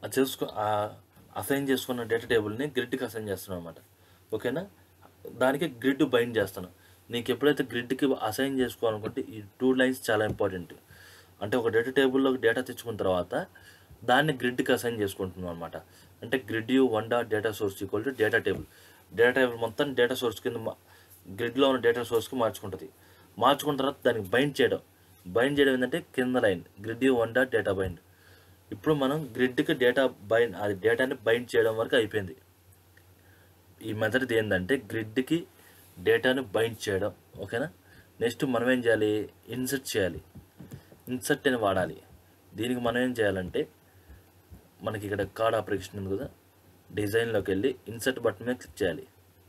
అది చేసుకు అసైన్ చేసుకున్న డేటా టేబుల్ని గ్రిడ్కి అసైన్ చేస్తున్నాను అనమాట ఓకేనా దానికి గ్రిడ్ బైండ్ చేస్తాను నీకు ఎప్పుడైతే గ్రిడ్కి అసైన్ చేసుకోవాలనుకుంటే ఈ టూ లైన్స్ చాలా ఇంపార్టెంట్ అంటే ఒక డేటా టేబుల్లోకి డేటా తెచ్చుకున్న తర్వాత దాన్ని గ్రిడ్కి అసైన్ చేసుకుంటున్నాం అనమాట అంటే grid U one dot data source equal to data table data table మొత్తం డేటా సోర్స్ కింద మా- గ్రిడ్లో ఉన్న డేటా సోర్స్కి మార్చుకుంటుంది మార్చుకున్న తర్వాత దానికి బైండ్ చేయడం బైండ్ చేయడం ఏంటంటే కింద line grid U one dot data bind ఇప్పుడు మనం గ్రిడ్కి డేటా బైండ్ అది డేటాని బైండ్ చేయడం వరకు అయిపోయింది ఈ మెథడ్ ఏంటంటే గ్రిడ్కి డేటాను బైండ్ చేయడం ఓకేనా నెక్స్ట్ మనం ఏం చేయాలి ఇన్సర్ట్ చేయాలి ఇన్సర్ట్ అని వాడాలి దీనికి మనం ఏం చేయాలంటే మనకి ఇక్కడ కార్డ్ ఆపరేషన్ ఉంది కదా డిజైన్లోకి వెళ్ళి ఇన్సర్ట్ బటన్ మీద క్లిక్ చేయాలి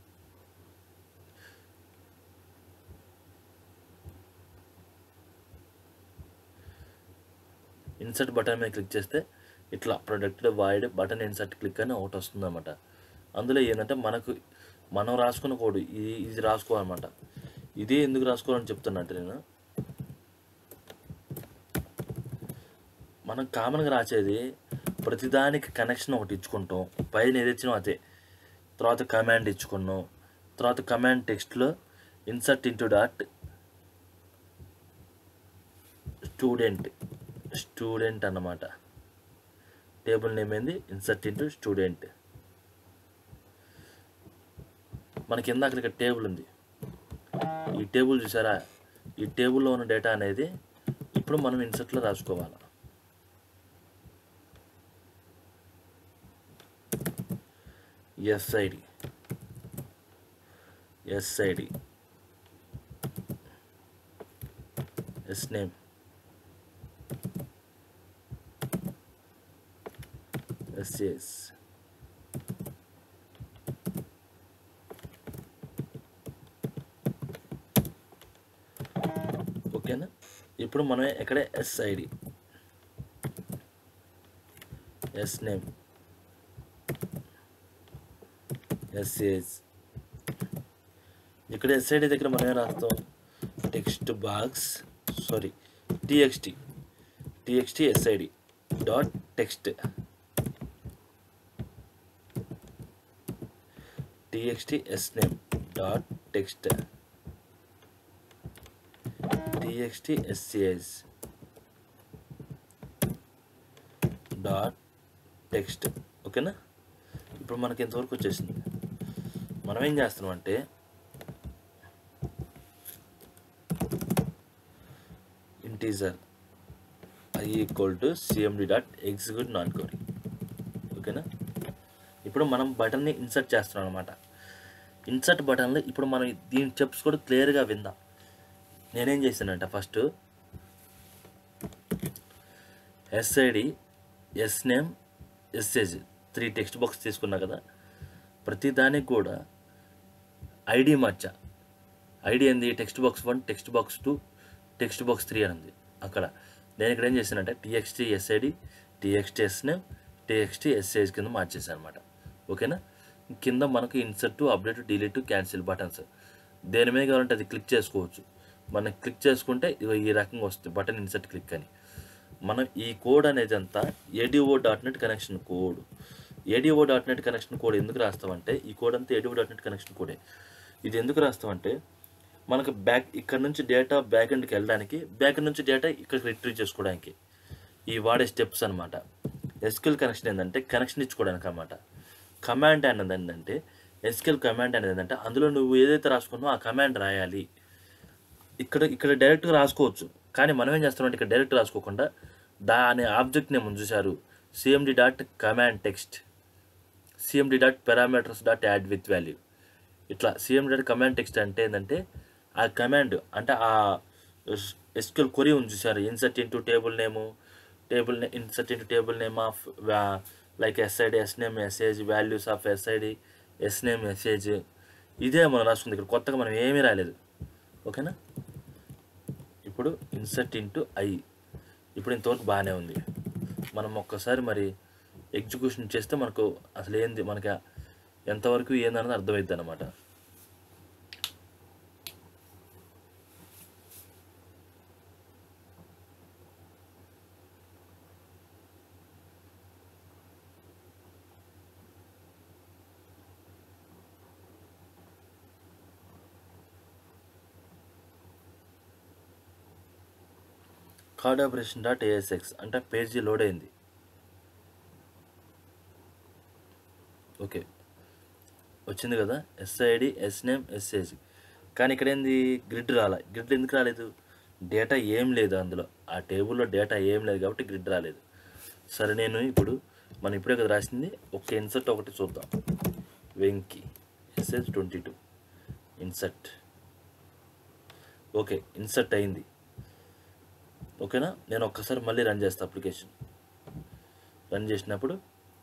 ఇన్సర్ట్ బటన్ మీద క్లిక్ చేస్తే ఇట్లా protected void button insert click అని ఒకటి వస్తుంది అనమాట అందులో ఏంటంటే మనకు మనం రాసుకున్న కోడ్ ఇది ఇది రాసుకోవాలన్నమాట ఇదే ఎందుకు రాసుకోవాలని చెప్తున్నట్టు నేను మనం కామన్గా రాసేది ప్రతిదానికి కనెక్షన్ ఒకటి ఇచ్చుకుంటాం పైన ఏది ఇచ్చినా అదే తర్వాత కమాండ్ ఇచ్చుకున్నాం తర్వాత కమాండ్ టెక్స్ట్లో insert into dot student student అన్నమాట టేబుల్ నేమ్ ఏంది ఇన్సర్ట్ ఇంటూ స్టూడెంట్ మనకి ఇందాక ఇక్కడ టేబుల్ ఉంది ఈ టేబుల్ చూసారా ఈ టేబుల్లో ఉన్న డేటా అనేది ఇప్పుడు మనం ఇన్సర్ట్లో రాసుకోవాలి SID SID S name SS ఓకేనా ఇప్పుడు మనం ఎక్కడ ఎస్ఐడి ఎస్ నేమ్ ఎస్ఏజ్ ఇక్కడ ఎస్ఐడి దగ్గర మనం ఏం రాస్తాం text box sorry TXT TXT SID dot text TXT S name dot text TXT SCS dot text ఓకేనా ఇప్పుడు మనకి ఇంతవరకు వచ్చేసింది మనం ఏం చేస్తున్నాం అంటే integer I equal to CMD dot execute non query ఓకేనా ఇప్పుడు మనం బటన్ని ఇన్సర్ట్ చేస్తున్నాం అనమాట ఇన్సర్ట్ బటన్లో ఇప్పుడు మనం దీని స్టెప్స్ కూడా క్లియర్గా విందాం నేనేం చేశానంటే first SID S name S age three text box తీసుకున్నా కదా ప్రతి దానికి కూడా ఐడి మార్చా ఐడి ఏంది text box one text box two text box three అని ఉంది అక్కడ నేను ఇక్కడ ఏం చేశానంటే TXT SID TXT S name TXT S age కింద మార్చేసాను అనమాట ఓకేనా కింద మనకు insert update delete cancel buttons దేని మీద కావాలంటే అది క్లిక్ చేసుకోవచ్చు మనం క్లిక్ చేసుకుంటే ఇగో ఈ రకంగా వస్తుంది బటన్ ఇన్సర్ట్ క్లిక్ అని మనం ఈ కోడ్ అనేది అంతా ADO dot net connection code ADO dot net connection code ఎందుకు రాస్తామంటే ఈ కోడ్ అంతా ఏడిఓ డాట్ నెట్ కనెక్షన్ కోడే ఇది ఎందుకు రాస్తామంటే మనకు బ్యాక్ ఇక్కడ నుంచి డేటా బ్యాక్ ఎండ్కి వెళ్ళడానికి బ్యాక్ ఎండ్ నుంచి డేటా ఇక్కడికి రిట్రీవ్ చేసుకోవడానికి ఈ వాడే స్టెప్స్ అనమాట ఎస్క్యూఎల్ కనెక్షన్ ఏంటంటే కనెక్షన్ ఇచ్చుకోవడానికి అనమాట కమాండ్ అనేది ఏంటంటే ఎస్క్యూఎల్ కమాండ్ అనేది ఏంటంటే అందులో నువ్వు ఏదైతే రాసుకున్నావో ఆ కమాండ్ రాయాలి ఇక్కడ ఇక్కడ డైరెక్ట్గా రాసుకోవచ్చు కానీ మనం ఏం చేస్తామంటే ఇక్కడ డైరెక్ట్ రాసుకోకుండా దాని ఆబ్జెక్ట్ నేమ్ ఉంది చూసారు CMD dot command text CMD dot parameters dot add with value ఇట్లా సిఎండి డాట్ కమాండ్ టెక్స్ట్ అంటే ఏంటంటే ఆ కమాండ్ అంటే ఆ ఎస్క్యూఎల్ కొరీ ఉంది చూసారు insert into table name table insert into table name of like SID S name S age values of SID S name S age ఇదే మనం రాసుకుంది ఇక్కడ కొత్తగా మనం ఏమీ రాలేదు ఓకేనా ఇప్పుడు ఇన్సర్ట్ ఇంటూ ఐ ఇప్పుడు ఇంతవరకు బాగానే ఉంది మనం ఒక్కసారి మరి ఎగ్జిక్యూషన్ చేస్తే మనకు అసలు ఏంది మనకి ఎంతవరకు ఏందన్నది అర్థమైద్ది అనమాట కార్డ్ ఆపరేషన్ డాట్ ఏఎస్ఎక్స్ అంటే పేజీ లోడ్ అయింది ఓకే వచ్చింది కదా ఎస్ఐడి ఎస్ నేమ్ ఎస్ఏజీ కానీ ఇక్కడ ఏంది గ్రిడ్ రాలే గ్రిడ్ ఎందుకు రాలేదు డేటా ఏం లేదు అందులో ఆ టేబుల్లో డేటా ఏం లేదు కాబట్టి గ్రిడ్ రాలేదు సరే నేను ఇప్పుడు మనం ఇప్పుడే కదా రాసింది ఒక ఇన్సర్ట్ ఒకటి చూద్దాం Venki SS twenty two insert okay insert అయింది ఓకేనా నేను ఒక్కసారి మళ్ళీ రన్ చేస్తాను అప్లికేషన్ రన్ చేసినప్పుడు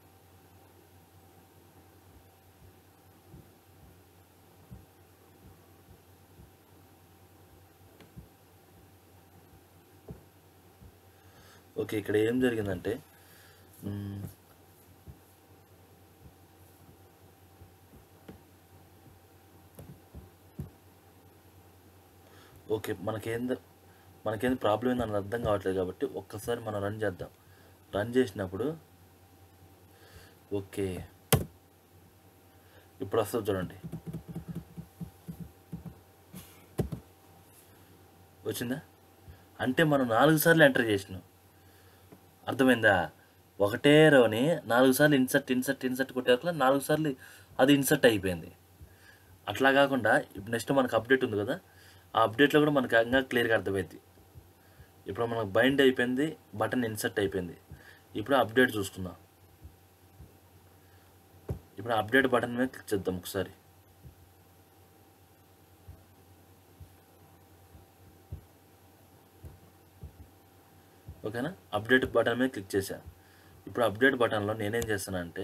ఓకే ఇక్కడ ఏం జరిగిందంటే మ్మ్, ఓకే మనకేంద మనకేం ప్రాబ్లం ఏందని అర్థం కావట్లేదు కాబట్టి ఒక్కసారి మనం రన్ చేద్దాం రన్ చేసినప్పుడు ఓకే ఇప్పుడు వస్తుంది చూడండి వచ్చిందా అంటే మనం నాలుగు సార్లు ఎంటర్ చేసినాం అర్థమైందా ఒకటే రోని నాలుగు సార్లు ఇన్సర్ట్ ఇన్సర్ట్ ఇన్సర్ట్ కొట్టే నాలుగు సార్లు అది ఇన్సర్ట్ అయిపోయింది అట్లా కాకుండా ఇప్పుడు నెక్స్ట్ మనకు అప్డేట్ ఉంది కదా ఆ అప్డేట్లో కూడా మనకు ఇంకా క్లియర్గా అర్థమైంది ఇప్పుడు మనకు బైండ్ అయిపోయింది బటన్ ఇన్సర్ట్ అయిపోయింది ఇప్పుడు అప్డేట్ చూసుకుందాం ఇప్పుడు అప్డేట్ బటన్ మీద క్లిక్ చేద్దాం ఒకసారి ఓకేనా అప్డేట్ బటన్ మీద క్లిక్ చేశా ఇప్పుడు అప్డేట్ బటన్లో నేనేం చేస్తానంటే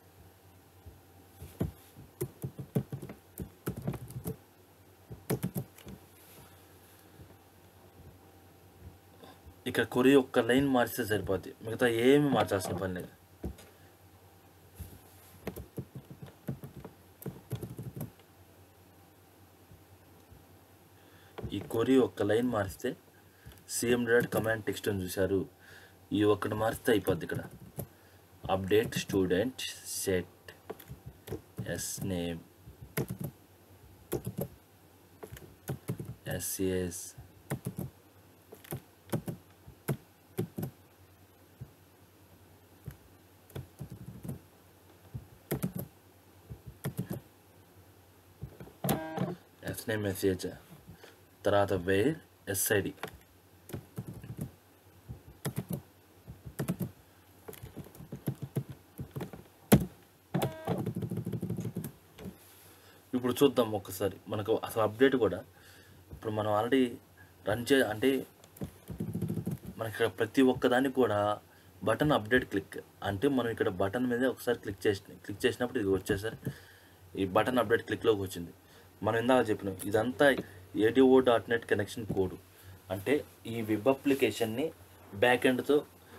ఇక్కడ కొరి ఒక్క లైన్ మార్చితే సరిపోద్ది మిగతా ఏమి మార్చాల్సిన పని లేదు ఈ కొరి ఒక్క లైన్ మారిస్తే సీఎం డాట్ కమాండ్ టెక్స్ట్ అని చూశారు ఈ ఒక్కటి మారిస్తే అయిపోద్ది ఇక్కడ update student set S name SS S name message తర్వాత వేర్ ఎస్ఐడి ఇప్పుడు చూద్దాం ఒక్కసారి మనకు అసలు అప్డేట్ కూడా ఇప్పుడు మనం ఆల్రెడీ రన్ చే అంటే మనకి ఇక్కడ ప్రతి ఒక్క దానికి కూడా బటన్ అప్డేట్ క్లిక్ అంటే మనం ఇక్కడ బటన్ మీద ఒకసారి క్లిక్ చేసి క్లిక్ చేసినప్పుడు ఇది వచ్చేసరి ఈ బటన్ అప్డేట్ క్లిక్లోకి వచ్చింది మనం ఇందాక చెప్పినాం ఇదంతా ADO dot net connection code అంటే ఈ వెబ్ అప్లికేషన్ని బ్యాక్ ఎండ్తో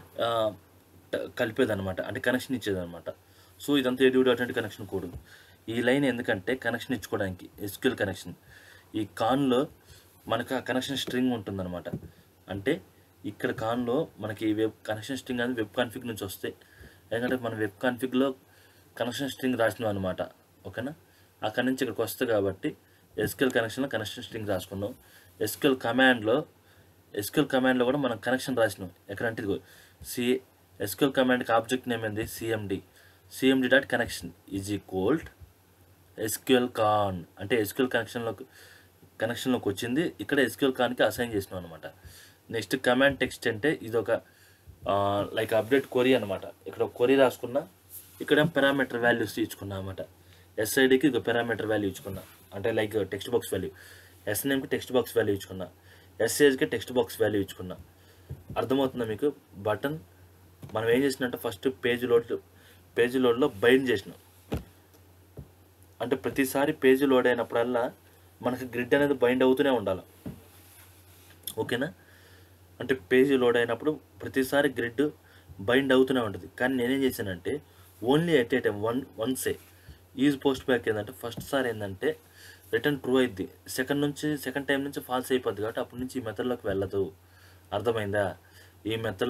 కలిపేదన్నమాట అంటే కనెక్షన్ ఇచ్చేదన్నమాట సో ఇదంతా ADO dot net connection code ఈ లైన్ ఎందుకంటే కనెక్షన్ ఇచ్చుకోవడానికి ఎస్క్యూఎల్ కనెక్షన్ ఈ కాన్లో మనకు ఆ కనెక్షన్ స్ట్రింగ్ ఉంటుందన్నమాట అంటే ఇక్కడ కాన్లో మనకి వెబ్ కనెక్షన్ స్ట్రింగ్ అనేది వెబ్ కాన్ఫిగ్ నుంచి వస్తే ఎందుకంటే మన వెబ్ కాన్ఫిగ్లో కనెక్షన్ స్ట్రింగ్ రాసినాం అనమాట ఓకేనా అక్కడి నుంచి ఇక్కడికి వస్తుంది కాబట్టి ఎస్క్యూఎల్ కనెక్షన్లో కనెక్షన్ స్ట్రింగ్ రాసుకున్నాం ఎస్క్యూఎల్ కమాండ్లో ఎస్క్యూఎల్ కమాండ్లో కూడా మనం కనెక్షన్ రాసినాం ఎక్కడంటే ఇదిగో సి ఎస్క్యూఎల్ కమాండ్కి ఆబ్జెక్ట్ నేమ్ ఏంది CMD CMD dot connection is equalled SQL con అంటే ఎస్క్యూఎల్ కనెక్షన్లోకి కనెక్షన్లోకి వచ్చింది ఇక్కడ ఎస్క్యూఎల్ కాన్కి అసైన్ చేసినాం అనమాట నెక్స్ట్ కమాండ్ టెక్స్ట్ అంటే ఇది ఒక లైక్ అప్డేట్ కొరీ అనమాట ఇక్కడ ఒక కొరీ రాసుకున్నా ఇక్కడ పారామీటర్ వాల్యూస్ ఇచ్చుకున్నా అనమాట ఎస్ఐడికి ఒక పారామీటర్ వాల్యూ ఇచ్చుకున్నా అంటే లైక్ టెక్స్ట్ బాక్స్ వాల్యూ ఎస్ఎన్ఎంకి టెక్స్ట్ బాక్స్ వాల్యూ ఇచ్చుకున్నా ఎస్ఏజ్కి టెక్స్ట్ బాక్స్ వాల్యూ ఇచ్చుకున్నా అర్థమవుతుందా మీకు బటన్ మనం ఏం చేసినట్టే ఫస్ట్ పేజ్ లోడ్ పేజ్ లోడ్లో బైండ్ చేసినాం అంటే ప్రతిసారి పేజీ లోడ్ అయినప్పుడల్లా మనకి గ్రిడ్ అనేది బైండ్ అవుతూనే ఉండాలి ఓకేనా అంటే పేజీ లోడ్ అయినప్పుడు ప్రతిసారి గ్రిడ్ బైండ్ అవుతూనే ఉంటుంది కానీ నేనేం చేశానంటే only at a time one వన్సే ఈజ్ పోస్ట్ బ్యాక్ ఏంటంటే ఫస్ట్ సారి ఏంటంటే రిటర్న్ ట్రూ అయింది సెకండ్ నుంచి సెకండ్ టైం నుంచి ఫాల్స్ అయిపోద్ది కాబట్టి అప్పటి నుంచి ఈ మెథడ్లోకి వెళ్ళదు అర్థమైందా ఈ మెథడ్